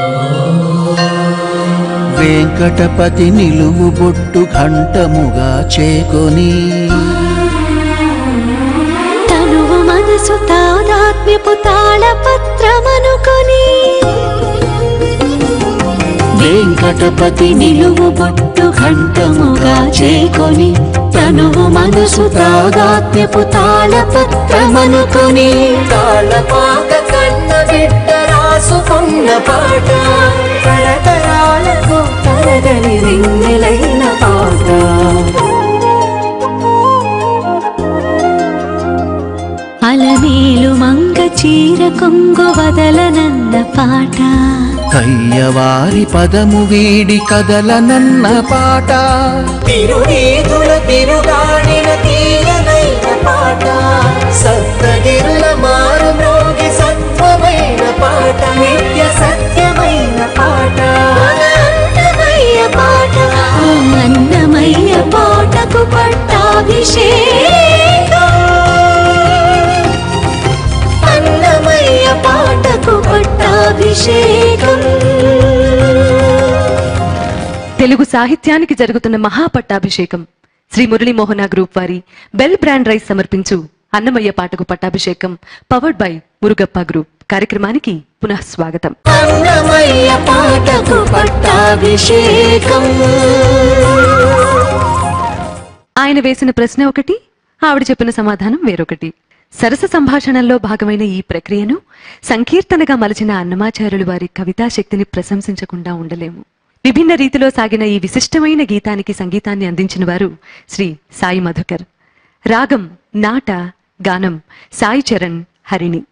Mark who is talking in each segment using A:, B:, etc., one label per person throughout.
A: వెంకటపతి నిలువు బొట్టు ఘంటముగా చేకొని
B: తనువు మనసు తాదాత్మ్యపు తాళపత్రమనుకొని వెంకటపతి నిలువు బొట్టు ఘంటముగా చేకొని తనువు మనసు తాదాత్మ్యపు తాళపత్రమనుకొని తాళపాక కన్న బిడ్డ రాసుకున్న పాట తరతరాలకు తరగని రింగిలైన పాట అలమేలు మంగ చీర కొంగు వదలనన్న పాట
A: కయ్యవారి పదము వీడి కదలనన్న పాట
B: తిరునీతుల తిరుగాడిన తీయనైన పాట సప్తగిరుల మారు మ్రోగి సత్వమైన పాట నిత్య సత్యమైన పాట మన అన్నమయ్య పాట ఆ అన్నమయ్య పాటకు పట్టాభిషేకం అన్నమయ్య పాటకు పట్టాభిషేకం
C: తెలుగు సాహిత్యానికి జరుగుతున్న మహాపట్టాభిషేకం శ్రీ మురళీమోహన గ్రూప్ వారి బెల్ బ్రాండ్ రైస్ సమర్పించు అన్నమయ్య పాటకు పట్టాభిషేకం పవర్డ్ బై మురుగప్ప గ్రూప్ కార్యక్రమానికి పునః స్వాగతం
B: అన్నమయ్య పాటకు పట్టాభిషేకం
C: ఆయన వేసిన ప్రశ్న ఒకటి ఆవిడ చెప్పిన సమాధానం వేరొకటి సరస సంభాషణల్లో భాగమైన ఈ ప్రక్రియను సంకీర్తనగా మలచిన అన్నమాచార్యులు వారి కవితా శక్తిని ప్రశంసించకుండా ఉండలేము విభిన్న రీతిలో సాగిన ఈ విశిష్టమైన గీతానికి సంగీతాన్ని అందించిన వారు శ్రీ సాయి మధుకర్ రాగం నాట గానం సాయి చరణ్ హరిణి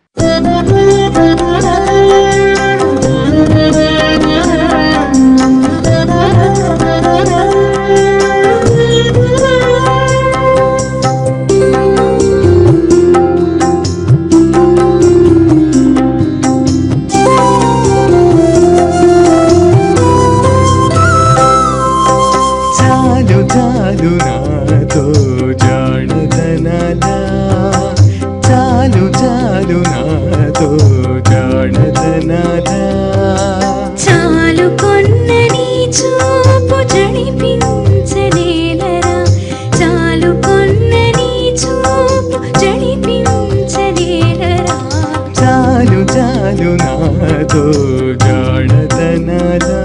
D: చాలు చాలు నాతో జానదనలా చాలు చాలు నాతో జానదనలా
B: చాలు కొన్న నీ చూపు జడిపించనేలరా చాలు కొన్న నీ చూపు జడిపించనేలరా
D: చాలు చాలు నాతో జానదనలా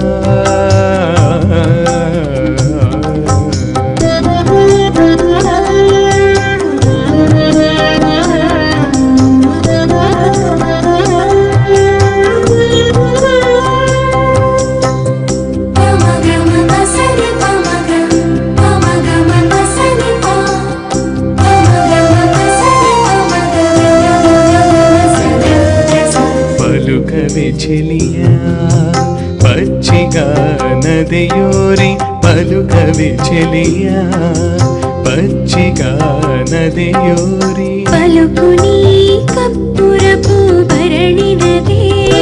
D: పలుకవే చెలియా పచ్చిగా నదియోరి పలుకవే చెలియా పచ్చిగా నదియోరి
B: పలుకుని కప్పురపు భరణినదే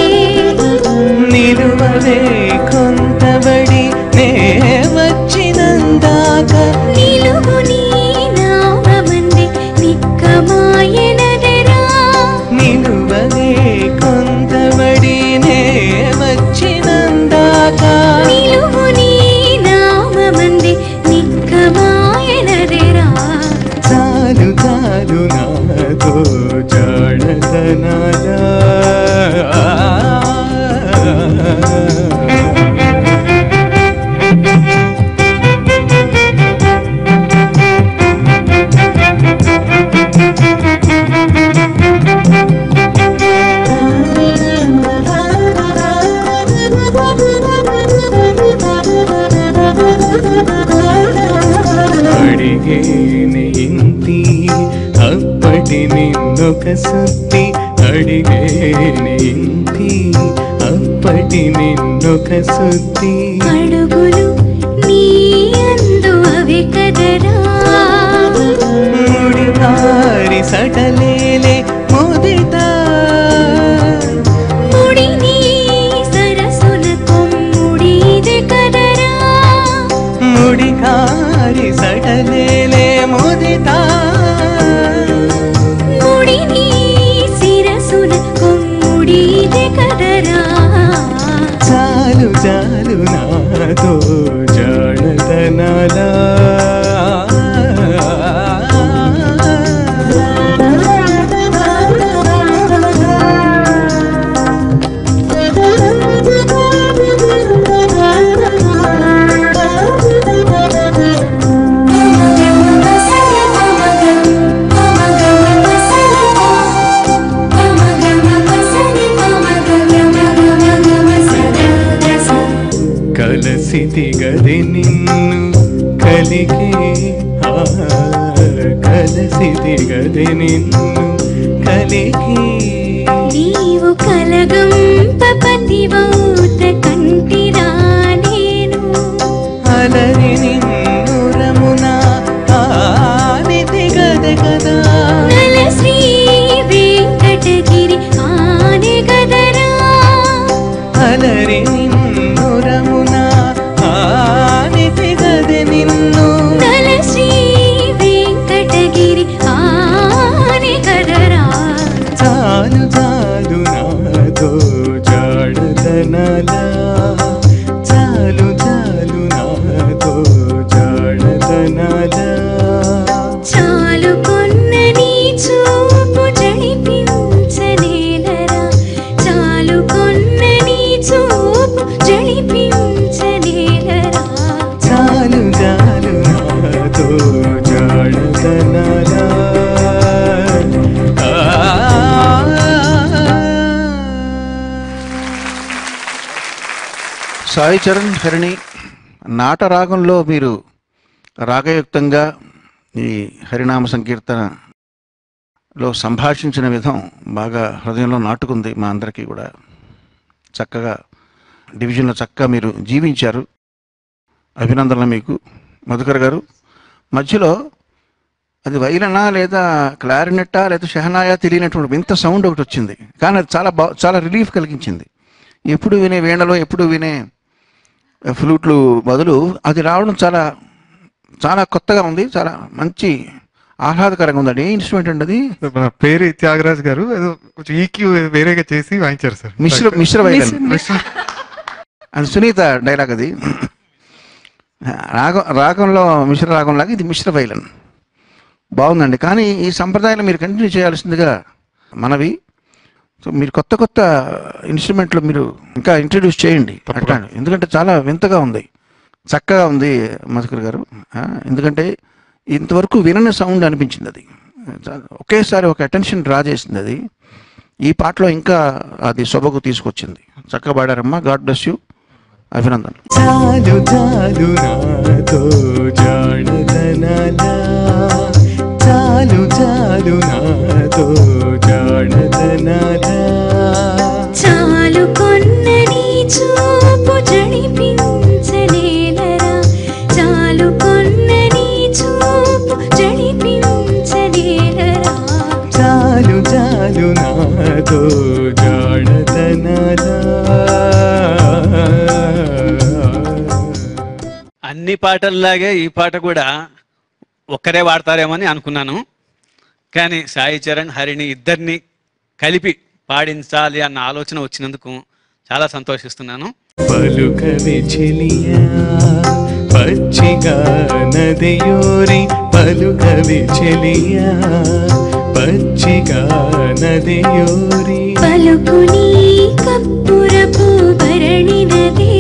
D: నిలువవే కొంతబడి నే వచ్చినందాక
B: నిలువుని నామమంది నిక్కమాయనదరా
D: నిలువవే కొంతబడి నే వచ్చినందాక
B: నిలువుని నామమంది నిక్కమాయనదరా
D: చాలు చాలు నాతో జాడతనాలా అడిగేని ఇంతి అప్పటి నిన్నొక సుత్తి అడిగేని ఇంతి అప్పటి నిన్నొక సుత్తి
B: అడుగులు నీ అందు అవి కదరా
D: ముడివారి సటలేలే ముదితా
B: ముడిని సరసున కొమ్ముడిదే కదరా
D: ముడికారి సటలేలే ముదితా
B: ముడిని శిరసున కొమ్ముడిదే కదరా
D: చా చాలు నాతో జాడదనాలా కలసితి గది నిన్ను కలిగి ఆ, కలసితి గది నిన్ను కలిగి
B: నీవు కలగంప పతివౌత కంటిరా నేను
D: అలరి నిన్ను రమున ఆనితి గద కదా
B: నల శ్రీ వెంకటగిరి ఆనే గదరా
D: అలరి నిన్ను రమున ఆనితి గది నిన్ను
B: నల శ్రీ వెంకటగిరి ఆనే గదరా
D: చాలు చాలు నాతో జాడదనలా చాలు చాలు నాతో జాడదనలా
B: చాలు కొన్న నీ చూపు జడిపించనేలరా చాలు కొన్న నీ చూపు జడిపించనేలరా
D: చాలు చాలు నాతో జాడదనలా
A: సాయి చరణ్ హరిణి నాట రాగంలో మీరు రాగయుక్తంగా ఈ హరినామ సంకీర్తనలో సంభాషించిన విధం బాగా హృదయంలో నాటుకుంది మా అందరికీ కూడా చక్కగా డివిజన్లో చక్కగా మీరు జీవించారు అభినందనలు మీకు మధుకర్ గారు మధ్యలో అది వైలనా లేదా క్లారినెట్టా లేదా షహనాయా తెలియనటువంటి వింత సౌండ్ ఒకటి వచ్చింది కానీ అది చాలా బా చాలా రిలీఫ్ కలిగించింది ఎప్పుడు వినే వీణలో ఎప్పుడు వినే ఫ్లూట్లు బదులు అది రావడం చాలా చాలా కొత్తగా ఉంది చాలా మంచి ఆహ్లాదకరంగా ఉందండి ఏ ఇన్స్ట్రుమెంట్ అండి అది
E: మన పేరు త్యాగరాజ్ గారు ఏదో కొంచెం ఈక్యూ వేరేగా చేసి వాయించారు సార్
A: మిశ్ర మిశ్ర వైలన్
E: మిశ్ర-
A: అది సునీత డైలాగ్ అది రాగం రాగంలో మిశ్ర రాగంలాగా ఇది మిశ్ర వైలన్ బాగుందండి కానీ ఈ సంప్రదాయాలు మీరు కంటిన్యూ చేయాల్సిందిగా మనవి సో మీరు కొత్త కొత్త ఇన్స్ట్రుమెంట్లు మీరు ఇంకా ఇంట్రడ్యూస్ చేయండి అట్లా ఎందుకంటే చాలా వింతగా ఉంది చక్కగా ఉంది మధుకర్ గారు ఆ, ఎందుకంటే ఇంతవరకు వినని సౌండ్ అనిపించింది అది చా- ఒకేసారి ఒక అటెన్షన్ డ్రా చేసింది అది ఈ పాటలో ఇంకా అది సొబగు తీసుకొచ్చింది చక్కగా పాడారమ్మా గాడ్ బ్లెస్ యూ అభినందన్
D: చాలు చాలు నాతో జాడదనలా చాలు చాలు నాతో జాడదనలా
B: చాలు కొన్న నీ చూపు జడిపించనేలరా చాలు కొన్న నీ చూపు జడిపించనేలరా
D: చాలు చాలు నాతో జాడదనలా
F: అన్ని పాటల్లాగే ఈ పాట కూడా ఒక్కరే వాడతారేమో అని అనుకున్నాను కానీ సాయి చరణ్ హరిని ఇద్దరిని కలిపి పాడించాలి అన్న ఆలోచన వచ్చినందుకు చాలా సంతోషిస్తున్నాను
D: పలుకవి చెలియా పచ్చిగా నదియోరి పలుకవి చెలియా పచ్చిగా నదియోరి
B: పలుకుని కప్పురపు భరణినదే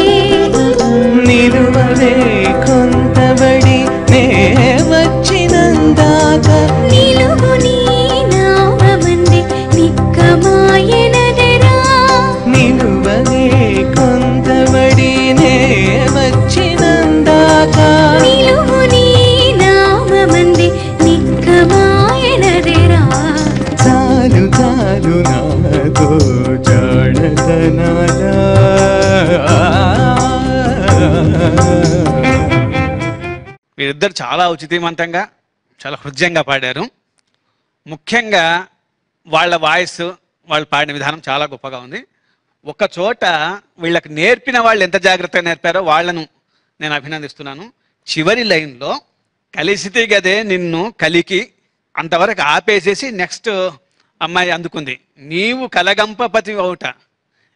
D: నిలువలే కొంతబడి నే వచ్చినందాక
B: నిలువుని నామమంది నిక్కమాయనదరా
D: నిలువలే కొంతబడి నే వచ్చినందాక
B: నిలువుని నామమంది నిక్కమాయనదరా
D: చాలు చాలు నాతో జాడదనాలా
F: వీరిద్దరు చాలా ఉచితమంతంగా చాలా హృదయంగా పాడారు ముఖ్యంగా వాళ్ళ వాయిస్ వాళ్ళు పాడిన విధానం చాలా గొప్పగా ఉంది ఒక చోట వీళ్ళకి నేర్పిన వాళ్ళు ఎంత జాగ్రత్తగా నేర్పారో వాళ్ళను నేను అభినందిస్తున్నాను చివరి లైన్లో కలిసితే గదే నిన్ను కలికి అంతవరకు ఆపేసేసి నెక్స్ట్ అమ్మాయి అందుకుంది నీవు కలగంపపతి అవుట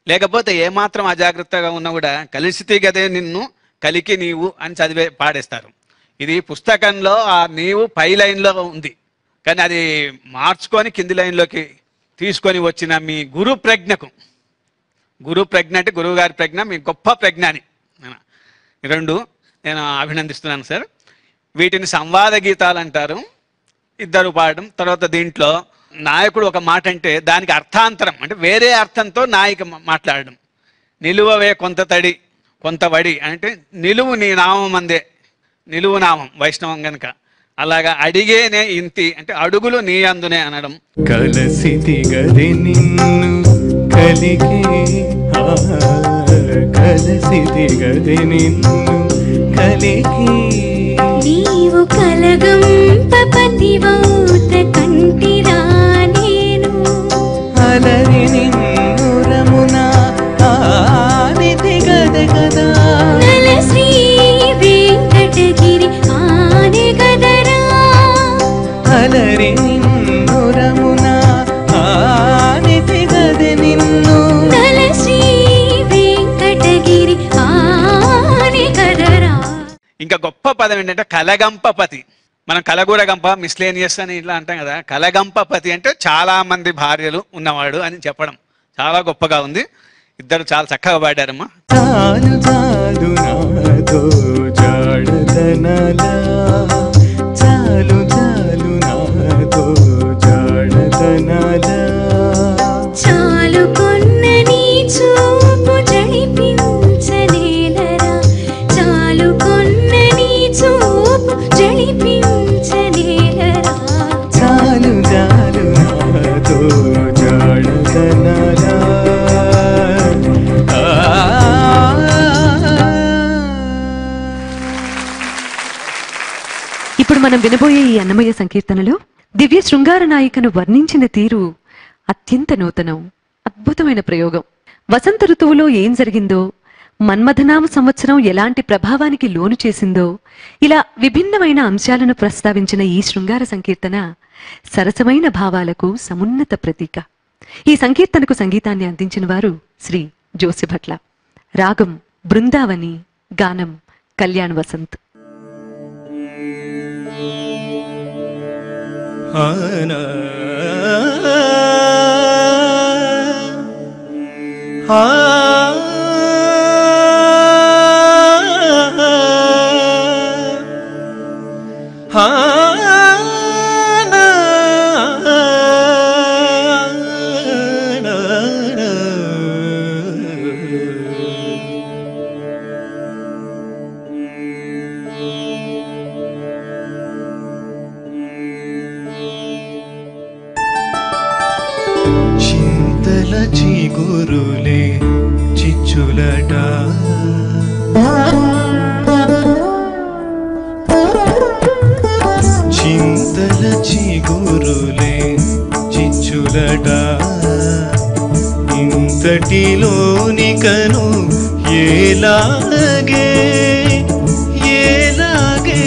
F: లేకపోతే ఏమాత్రం అజాగ్రత్తగా ఉన్నా కూడా కలిసితే గదే నిన్ను కలికి నీవు అని చదివే పాడేస్తారు ఇది పుస్తకంలో ఆ నీవు పై లైన్లో ఉంది కానీ అది మార్చుకొని కింది లైన్లోకి తీసుకొని వచ్చిన మీ గురు ప్రజ్ఞకు గురు ప్రజ్ఞ అంటే గురువు గారి ప్రజ్ఞ మీ గొప్ప ప్రజ్ఞ అని ఈ రెండు నేను అభినందిస్తున్నాను సార్ వీటిని సంవాద గీతాలు అంటారు ఇద్దరు పాడడం తర్వాత దీంట్లో నాయకుడు ఒక మాట అంటే దానికి అర్థాంతరం అంటే వేరే అర్థంతో నాయక మా- మాట్లాడడం నిలువవే కొంత తడి కొంత వడి అంటే నిలువు నీ నామం అందే నిలువు నామం వైష్ణవం గనుక అలాగా అడిగేనే ఇంతి అంటే అడుగులు నీ అందునే అనడం
D: కలసితి గది నిన్ను కలిగే ఆ, కలసితి గది నిన్ను కలిగే
B: నీవు కలగంప పతివౌత కంటిరా నేను
D: అలరి నిన్ను రమున ఆనితి గద కదా
B: నల శ్రీ వెంకటగిరి ఆనే గదరా
D: అలరి నిన్ను రమున ఆనితి గద నిన్ను
B: నల శ్రీ వెంకటగిరి ఆనే గదరా
F: ఇంకా గొప్ప పదం ఏంటంటే కలగంపపతి మనం కలగూరగంప మిస్లేనియస్ అని ఇట్లా అంటాం కదా కలగంపపతి అంటే చాలా మంది భార్యలు ఉన్నవాడు అని చెప్పడం చాలా గొప్పగా ఉంది ఇద్దరు చాలా చక్కగా పాడారమ్మా
D: చాలు చాలు నాతో జాడదనలా చాలు చాలు నాతో జాడదనలా
B: చాలు కొన్న నీ చూపు జడిపించనేలరా చాలు కొన్న నీ చూపు జడిపించనేలరా
D: చాలు చాలు నాతో జాడదనలా
C: ఇప్పుడు మనం వినబోయే ఈ అన్నమయ్య సంకీర్తనలో దివ్య శృంగార నాయికను వర్ణించిన తీరు అత్యంత నూతనం అద్భుతమైన ప్రయోగం వసంత ఋతువులో ఏం జరిగిందో మన్మథనామ సంవత్సరం ఎలాంటి ప్రభావానికి లోను చేసిందో ఇలా విభిన్నమైన అంశాలను ప్రస్తావించిన ఈ శృంగార సంకీర్తన సరసమైన భావాలకు సమున్నత ప్రతీక ఈ సంకీర్తనకు సంగీతాన్ని అందించిన వారు శ్రీ జోసిభట్ల రాగం బృందావని గానం కళ్యాణ్ వసంత్
D: ఆనా ఆ చింతల చిగురులే చిచ్చులట చింతల చిగురులే చిచ్చులట ఇంతటిలోనికను ఏలాగే ఏలాగే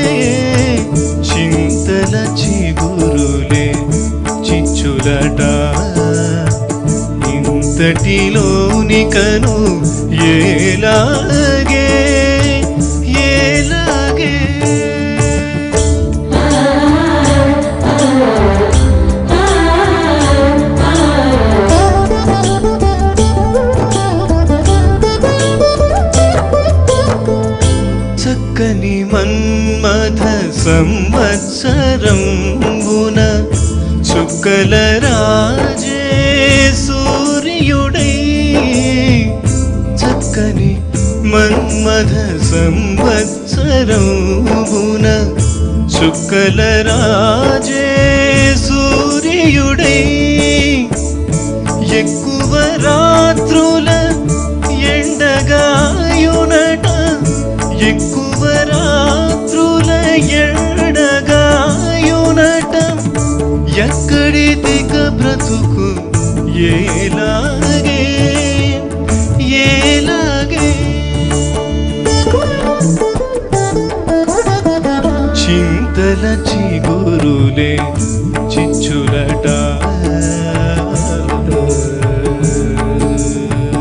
D: చింతల చిగురులే చిచ్చులట ఇంతటిలోనికను ఏలాగే ఏలాగే చక్కని మన్మథ సంవత్సరంబున చుక్కల రాజే సూర్యుడై చక్కని మన్మథ సంవత్సరంబున చుక్కల రాజే సూర్యుడై ఎక్కువ రాత్రుల ఎండగాయునట ఎక్కువ రాత్రుల ఎండగాయునట ఎక్కడి దిగ బ్రతుకు ఏలాగే ఏలాగే చింతల చిగురులే చిచ్చులట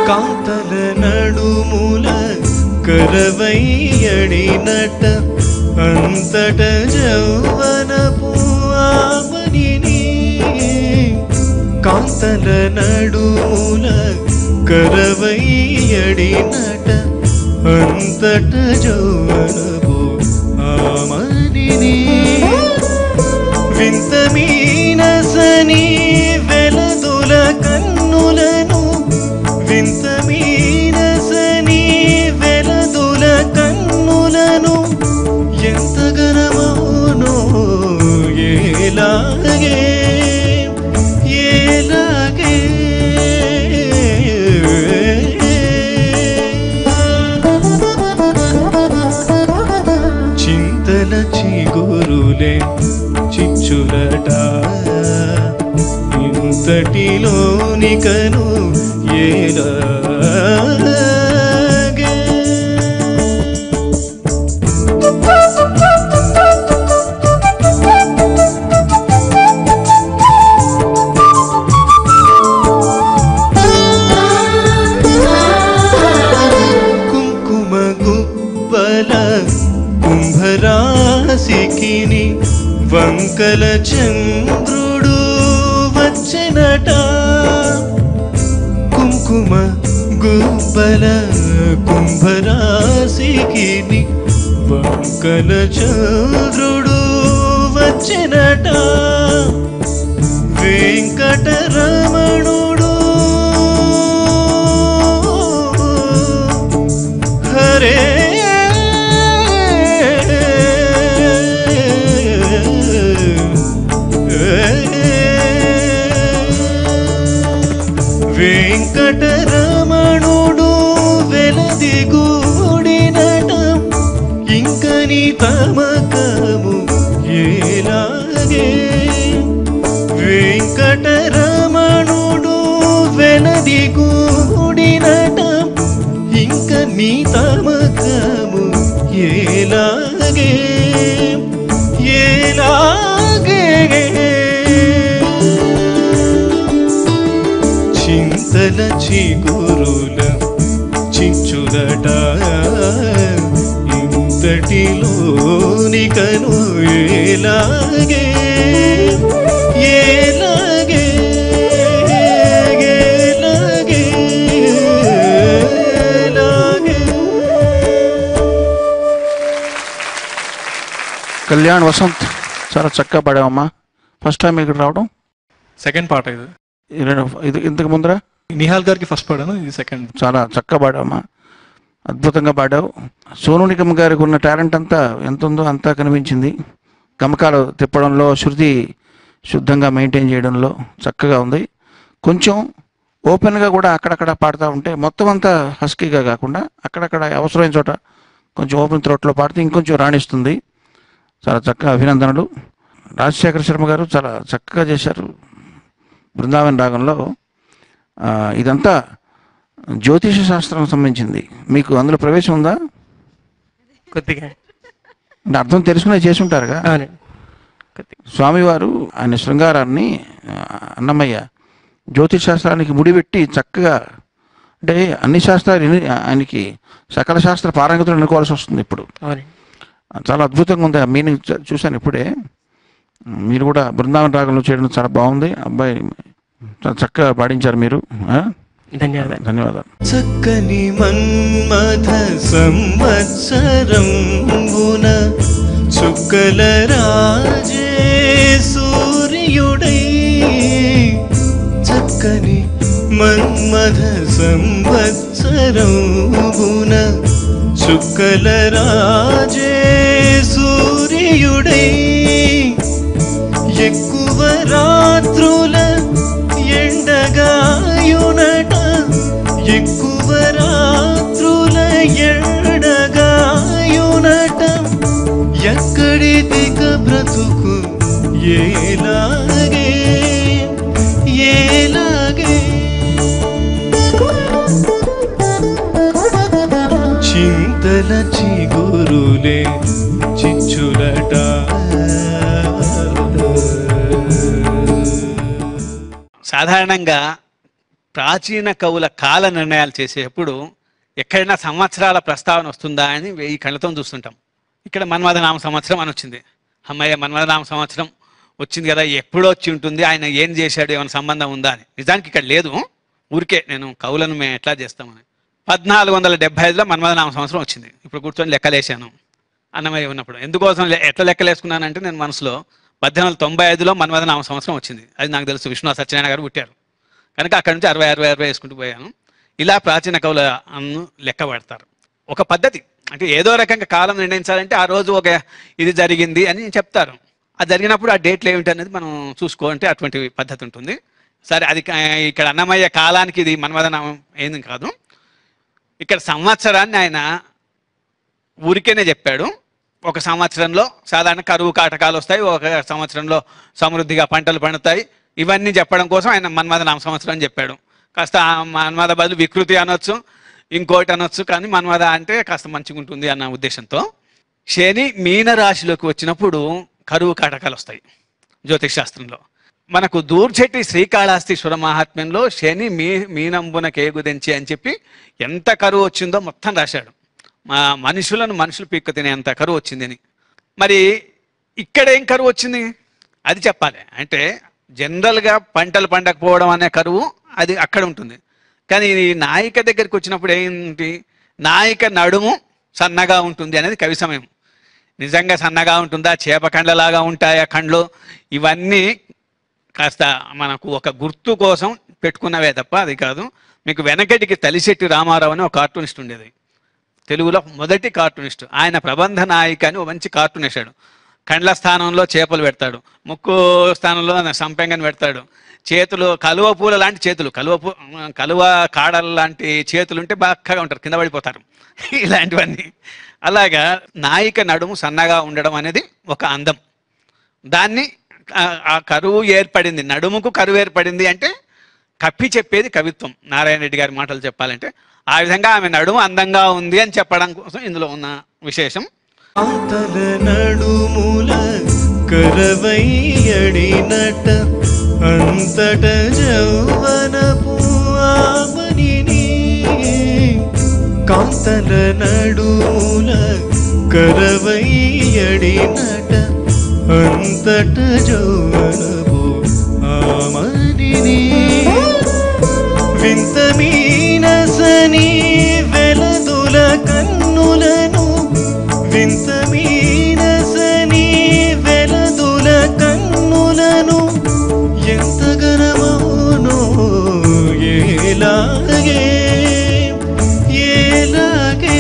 D: కాంతల నడుముల కరవయ్యడినట అంతట జౌవనపు ఆమనిని కాంతల నడుముల కరవయ్యడినట అంతట జౌవనపు ఆమనిని వింత మీనసని వెలదుల కన్నులను వింత మీనసని వెలదుల కన్నులను ఎంత గనమౌనో ఏలాగే ఏలాగే చింతల చిగురులే చిచ్చులట ఇంతటిలోనికను ఏలాగే కుంకుమ గుబ్బల కుంభరాశికిని వంకల చంద్రుడు వచ్చెనట కుంకుమ గుబ్బల కుంభరాశికిని వంకల చంద్రుడు వచ్చెనట వెంకటరమణుడు హరే వెంకటరమణుడు వెలది గూడినట ఇంకని తమకము ఏలాగే వెంకటరమణుడు వెలది గూడినట ఇంక నీ తమకము ఏలాగే ఏలాగే చింతల చిగురుల చిచ్చుదట ఇంతటిలోనికను ఏలాగే ఏలాగే ఏలాగే ఏలాగే
A: కళ్యాణ్ వసంత్ చాలా చక్కగా పాడావమ్మా ఫస్ట్ టైం ఇక్కడ రావడం
E: సెకండ్ పాట ఇది
A: ఈ రెండు- ఇది ఇంతకు ముందర
E: నిహాల్ గారికి ఫస్ట్ పాడాను ఇది సెకండ్
A: చాలా చక్కగా పాడావమ్మా అద్భుతంగా పాడావు సోను నిగమ్ గారికి ఉన్న టాలెంట్ అంతా ఎంత ఉందో అంతా కనిపించింది గమకాలు తిప్పడంలో శృతి శుద్ధంగా మెయింటైన్ చేయడంలో చక్కగా ఉంది కొంచెం ఓపెన్గా కూడా అక్కడక్కడ పాడుతూ ఉంటే మొత్తం అంతా హస్కీగా కాకుండా అక్కడక్కడ అవసరమైన చోట కొంచెం ఓపెన్ త్రోట్లో పాడితే ఇంకొంచెం రాణిస్తుంది చాలా చక్కగా అభినందనలు రాజశేఖర శర్మ గారు చాలా చక్కగా చేశారు బృందావన్ రాగంలో ఆ, ఇదంతా జ్యోతిష శాస్త్రం సంబంధించింది మీకు అందులో ప్రవేశం ఉందా
G: కొద్దిగా
A: అంటే అర్థం తెలుసుకునే చేసి ఉంటారుగా
G: అవునండి
A: స్వామివారు ఆయన శృంగారాన్ని ఆ, అన్నమయ్య జ్యోతిష శాస్త్రానికి ముడిపెట్టి చక్కగా అంటే అన్ని శాస్త్రాలు ఎన్ని- ఆయనకి సకల శాస్త్ర పారంగతులు ఎన్నుకోవాల్సి వస్తుంది ఇప్పుడు
G: అవునండి
A: చాలా అద్భుతంగా ఉంది ఆ మీనింగ్ చ- చూశాను ఇప్పుడే మీరు కూడా బృందావన రాగంలో చేయడం చాలా బాగుంది అబ్బాయి చాలా చక్కగా పాడించారు మీరు ఆ?
G: ధన్యవాదాలు
A: ధన్యవాదాలు
D: చక్కని మన్మథ సంవత్సరంబున చుక్కల రాజే సూర్యుడై చక్కని మన్మథ సంవత్సరంబున చుక్కల రాజే సూర్యుడై ఎక్కువ రాత్రుల ఎండగాయునట ఎక్కువ రాత్రుల ఎండగాయునట ఎక్కడి దిగ బ్రతుకు ఏలాగే ఏలాగే చింతల చిగురులే చిచ్చులట
F: సాధారణంగా ప్రాచీన కవుల కాల నిర్ణయాలు చేసేటప్పుడు ఎక్కడైనా సంవత్సరాల ప్రస్తావన వస్తుందా అని వెయ్యి కళ్ళతో చూస్తుంటాం ఇక్కడ మన్మథనామ సంవత్సరం అని వచ్చింది అమ్మయ్య మన్మథనామ సంవత్సరం వచ్చింది కదా ఎప్పుడో వచ్చి ఉంటుంది ఆయన ఏం చేశాడు ఏమైనా సంబంధం ఉందా అని నిజానికి ఇక్కడ లేదు ఊరికే నేను కవులను మేము ఎట్లా చేస్తామని పద్నాలుగు వందల డెబ్బై ఐదులో మన్మథనామ సంవత్సరం వచ్చింది ఇప్పుడు కూర్చొని లెక్కలేశాను అన్నమయ్య ఉన్నప్పుడు ఎందుకోసం లె- ఎట్లా లెక్కలేసుకున్నానంటే నేను మనసులో పద్దెనిమిది వందల తొంభై ఐదులో మన్మథనామ సంవత్సరం వచ్చింది అది నాకు తెలుసు విశ్వనాథ సత్యనారాయణ గారు పుట్టారు కనుక అక్కడి నుంచి అరవై అరవై అరవై వేసుకుంటూ పోయాను ఇలా ప్రాచీన కవుల అన్ను లెక్క పెడతారు ఒక పద్ధతి అంటే ఏదో రకంగా కాలం నిర్ణయించాలంటే ఆ రోజు ఒక ఇది జరిగింది అని చెప్తారు అది జరిగినప్పుడు ఆ డేట్లు ఏమిటి అనేది మనం చూసుకోవాలంటే అటువంటి పద్ధతి ఉంటుంది సరే అది కా- ఇక్కడ అన్నమయ్య కాలానికి ఇది మన్మథనామం ఏంది కాదు ఇక్కడ సంవత్సరాన్ని ఆయన ఊరికేనే చెప్పాడు ఒక సంవత్సరంలో సాధారణ కరువు కాటకాలు వస్తాయి ఒక సంవత్సరంలో సమృద్ధిగా పంటలు పండుతాయి ఇవన్నీ చెప్పడం కోసం ఆయన మన్మథ నామ సంవత్సరం అని చెప్పాడు కాస్త ఆ మన్మథ బదులు వికృతి అనొచ్చు ఇంకోటి అనొచ్చు కానీ మన్మథ అంటే కాస్త మంచిగా ఉంటుంది అన్న ఉద్దేశంతో శని మీన రాశిలోకి వచ్చినప్పుడు కరువు కాటకాలు వస్తాయి జ్యోతిష్ శాస్త్రంలో మనకు దూర్చెట్టి శ్రీకాళహస్తీశ్వర మహాత్మ్యంలో శని మీ మీనంబున కేగుదెంచి అని చెప్పి ఎంత కరువు వచ్చిందో మొత్తం రాశాడు మా మనుషులను మనుషులు పీక్కు తినేంత కరువు వచ్చిందని మరి ఇక్కడ ఏం కరువు వచ్చింది అది చెప్పాలి అంటే జనరల్గా పంటలు పండకపోవడం అనే కరువు అది అక్కడ ఉంటుంది కానీ ఈ నాయిక దగ్గరికి వచ్చినప్పుడు ఏంటి నాయిక నడుము సన్నగా ఉంటుంది అనేది కవి సమయం నిజంగా సన్నగా ఉంటుందా చేప కండ్లలాగా ఉంటాయా కండ్లు ఇవన్నీ కాస్త మనకు ఒక గుర్తు కోసం పెట్టుకున్నవే తప్ప అది కాదు మీకు వెనకటికి తలిశెట్టి రామారావు అని ఒక కార్టూనిస్ట్ ఉండేది తెలుగులో మొదటి కార్టూనిస్ట్ ఆయన ప్రబంధ నాయిక అని ఒక మంచి కార్టూన్ వేశాడు కండ్ల స్థానంలో చేపలు పెడతాడు ముక్కు స్థానంలో సంపెంగని పెడతాడు చేతులు కలువ పూల లాంటి చేతులు కలువ పూ కలువ కాడల లాంటి చేతులు ఉంటే బాగా ఉంటారు కింద పడిపోతారు ఇలాంటివన్నీ అలాగా నాయిక నడుము సన్నగా ఉండడం అనేది ఒక అందం దాన్ని ఆ- ఆ కరువు ఏర్పడింది నడుముకు కరువు ఏర్పడింది అంటే కప్పి చెప్పేది కవిత్వం నారాయణ రెడ్డి గారి మాటలు చెప్పాలంటే ఆ విధంగా ఆమె నడుము అందంగా ఉంది అని చెప్పడం కోసం ఇందులో ఉన్న విశేషం
D: ఆతల నడుముల కరవయ్యడినట అంతట జౌవనపు ఆమనిని కాంతల నడుముల కరవయ్యడినట అంతట జౌవనపు ఆమనిని వింత మీనసని వెలదుల కన్నులను వింత మీనసని వెలదుల కన్నులను ఎంత గనమౌనో ఏలాగే ఏలాగే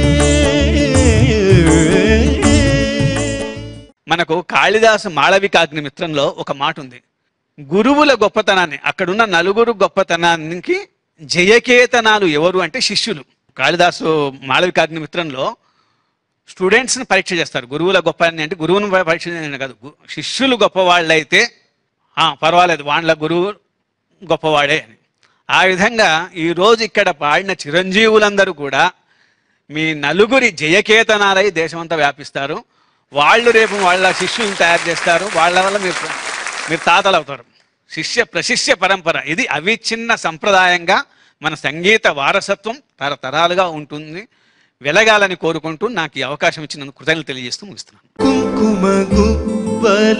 F: మనకు కాళిదాసు మాళవికాగ్ని మిత్రంలో ఒక మాట ఉంది గురువుల గొప్పతనాన్ని అక్కడున్న నలుగురు గొప్పతనానికి జయకేతనాలు ఎవరు అంటే శిష్యులు కాళిదాసు మాళవికాగ్ని మిత్రంలో స్టూడెంట్స్ని పరీక్ష చేస్తారు గురువుల గొప్ప అంటే గురువుని పరీక్ష చేయడం కాదు గు- శిష్యులు గొప్పవాళ్ళైతే "ఆ, పర్వాలేదు వాళ్ళ గురువు గొప్పవాడే అని ఆ విధంగా ఈరోజు ఇక్కడ పాడిన చిరంజీవులందరూ కూడా మీ నలుగురి జయకేతనాలై దేశమంతా వ్యాపిస్తారు వాళ్ళు రేపు వాళ్ళ శిష్యులను తయారు చేస్తారు వాళ్ళ వల్ల మీరు మీరు తాతలు అవుతారు శిష్య ప్రశిష్య పరంపర ఇది అవిచ్ఛిన్న సంప్రదాయంగా మన సంగీత వారసత్వం తరతరాలుగా ఉంటుంది వెలగాలని కోరుకుంటూ నాకు ఈ అవకాశం ఇచ్చినందుకు కృతజ్ఞతలు తెలియజేస్తూ ముగిస్తున్నాను
D: కుంకుమ గుబ్బల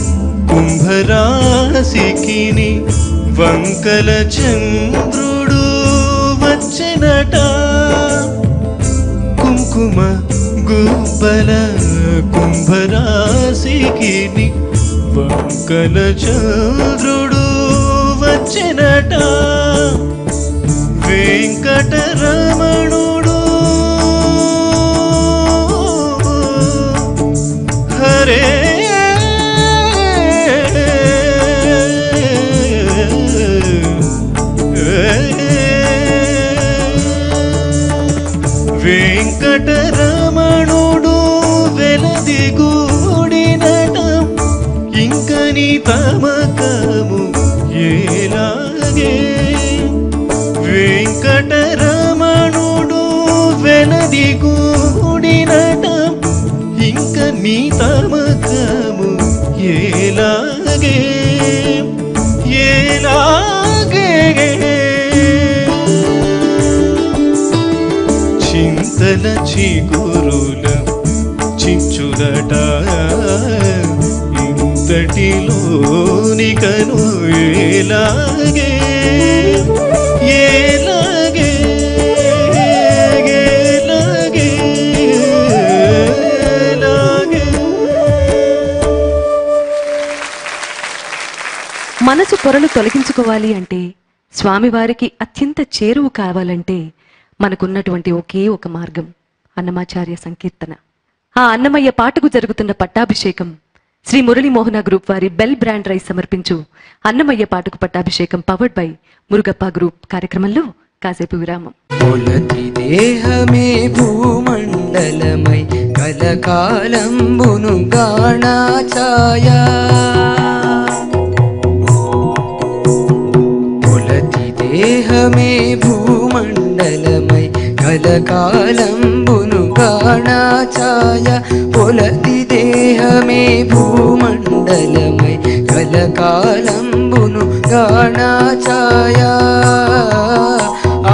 D: కుంభరాశికిని వంకల చంద్రుడు వచ్చెనట కుంకుమ గుబ్బల కుంభరాశికిని వంకల చంద్రుడు వచ్చెనట వెంకటరమణుడు హరే వెంకటరమణుడు వెలదిగూడినట ఇంకని తమకము ఏలాగే వెంకటరమణుడు వెలదిగూడినట ఇంక నీ తమకము ఏలాగే ఏలాగే చింతల చిగురుల చించుదట ఇంతటిలోనికను ఏలాగే ఏలాగే ఏలాగే ఏలాగే
C: మనసు పొరలు తొలగించుకోవాలి అంటే స్వామివారికి అత్యంత చేరువు కావాలంటే మనకున్నటువంటి ఒకే ఒక మార్గం అన్నమాచార్య సంకీర్తన ఆ అన్నమయ్య పాటకు జరుగుతున్న పట్టాభిషేకం శ్రీ మురళీమోహన గ్రూప్ వారి బెల్ బ్రాండ్ రైస్ సమర్పించు అన్నమయ్య పాటకు పట్టాభిషేకం పవర్డ్ బై మురుగప్ప గ్రూప్ కార్యక్రమంలో కాసేపు విరామం
H: పొలతి దేహమే భూమండలమై కలకాలంబును గాణాఛాయా పొలతి దేహమే భూమండలమై కలకాలంబును గాణాఛాయ పొలతి దేహమే భూమండలమై కలకాలంబును గాణాఛాయ ఆ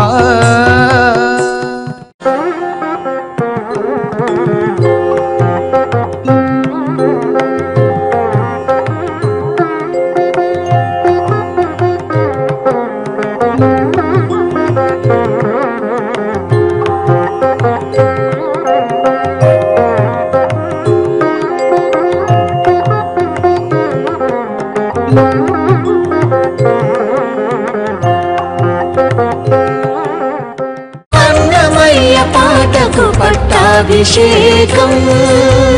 B: అన్నమయ్య పాటకు పట్టాభిషేకం